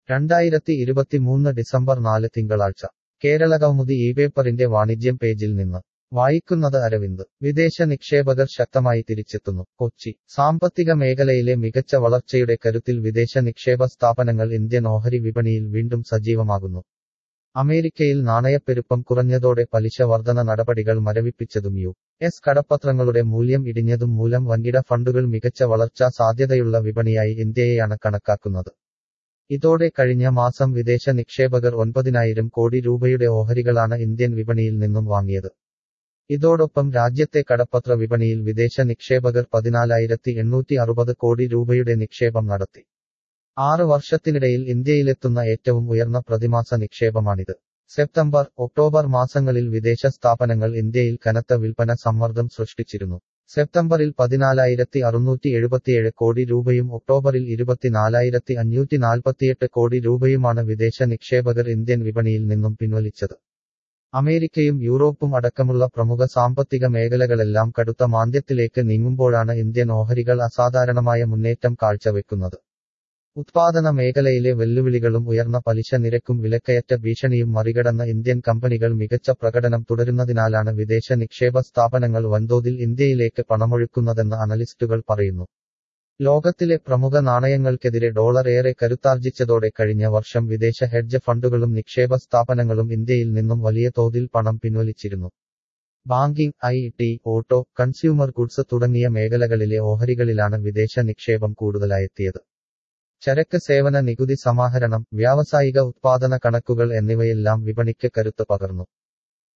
രണ്ടായിരത്തി ഇരുപത്തിമൂന്ന് ഡിസംബർ നാല് തിങ്കളാഴ്ച കേരള കൗമുദി ഈ പേപ്പറിന്റെ വാണിജ്യം പേജിൽ നിന്ന് വായിക്കുന്നത് അരവിന്ദ് വിദേശ നിക്ഷേപകർ ശക്തമായി തിരിച്ചെത്തുന്നു കൊച്ചി സാമ്പത്തിക മേഖലയിലെ മികച്ച വളർച്ചയുടെ കരുത്തിൽ വിദേശ നിക്ഷേപ സ്ഥാപനങ്ങൾ ഇന്ത്യൻ ഓഹരി വിപണിയിൽ വീണ്ടും സജീവമാകുന്നു അമേരിക്കയിൽ നാണയപ്പെരുപ്പം കുറഞ്ഞതോടെ പലിശ വർധന നടപടികൾ മരവിപ്പിച്ചതും യു എസ് കടപ്പത്രങ്ങളുടെ മൂല്യം ഇടിഞ്ഞതും മൂലം വൻകിട ഫണ്ടുകൾ മികച്ച വളർച്ചാ സാധ്യതയുള്ള വിപണിയായി ഇന്ത്യയെയാണ് കണക്കാക്കുന്നത് ഇതോടെ കഴിഞ്ഞ മാസം വിദേശ നിക്ഷേപകർ ഒൻപതിനായിരം കോടി രൂപയുടെ ഓഹരികളാണ് ഇന്ത്യൻ വിപണിയിൽ നിന്നും വാങ്ങിയത് ഇതോടൊപ്പം രാജ്യത്തെ കടപ്പത്ര വിപണിയിൽ വിദേശ നിക്ഷേപകർ പതിനാലായിരത്തി എണ്ണൂറ്റി അറുപത് കോടി രൂപയുടെ നിക്ഷേപം നടത്തി ആറ് വർഷത്തിനിടയിൽ ഇന്ത്യയിലെത്തുന്ന ഏറ്റവും ഉയർന്ന പ്രതിമാസ നിക്ഷേപമാണിത് സെപ്റ്റംബർ ഒക്ടോബർ മാസങ്ങളിൽ വിദേശ സ്ഥാപനങ്ങൾ ഇന്ത്യയിൽ കനത്ത വിൽപ്പന സമ്മർദ്ദം സൃഷ്ടിച്ചിരുന്നു സെപ്റ്റംബറിൽ പതിനാലായിരത്തി അറുന്നൂറ്റി എഴുപത്തിയേഴ് കോടി രൂപയും ഒക്ടോബറിൽ ഇരുപത്തിനാലായിരത്തി അഞ്ഞൂറ്റി നാൽപ്പത്തിയെട്ട് കോടി രൂപയുമാണ് വിദേശ നിക്ഷേപകർ ഇന്ത്യൻ വിപണിയിൽ നിന്നും പിൻവലിച്ചത് അമേരിക്കയും യൂറോപ്പും അടക്കമുള്ള പ്രമുഖ സാമ്പത്തിക മേഖലകളെല്ലാം കടുത്ത മാന്ദ്യത്തിലേക്ക് നീങ്ങുമ്പോഴാണ് ഇന്ത്യൻ ഓഹരികൾ അസാധാരണമായ മുന്നേറ്റം കാഴ്ചവെക്കുന്നത് ഉത്പാദന മേഖലയിലെ വെല്ലുവിളികളും ഉയർന്ന പലിശ നിരക്കും വിലക്കയറ്റ ഭീഷണിയും മറികടന്ന ഇന്ത്യൻ കമ്പനികൾ മികച്ച പ്രകടനം തുടരുന്നതിനാലാണ് വിദേശ നിക്ഷേപ സ്ഥാപനങ്ങൾ വൻതോതിൽ ഇന്ത്യയിലേക്ക് പണമൊഴുക്കുന്നതെന്ന് അനലിസ്റ്റുകൾ പറയുന്നു ലോകത്തിലെ പ്രമുഖ നാണയങ്ങൾക്കെതിരെ ഡോളർ ഏറെ കരുത്താർജിച്ചതോടെ കഴിഞ്ഞ വർഷം വിദേശ ഹെഡ്ജ് ഫണ്ടുകളും നിക്ഷേപ സ്ഥാപനങ്ങളും ഇന്ത്യയിൽ നിന്നും വലിയ തോതിൽ പണം പിൻവലിച്ചിരുന്നു banking I T auto consumer goods തുടങ്ങിയ മേഖലകളിലെ ഓഹരികളിലാണ് വിദേശ നിക്ഷേപം കൂടുതലായെത്തിയത് ചരക്ക് സേവന നികുതി സമാഹരണം വ്യാവസായിക ഉത്പാദന കണക്കുകൾ എന്നിവയെല്ലാം വിപണിക്ക് കരുത്ത് പകർന്നു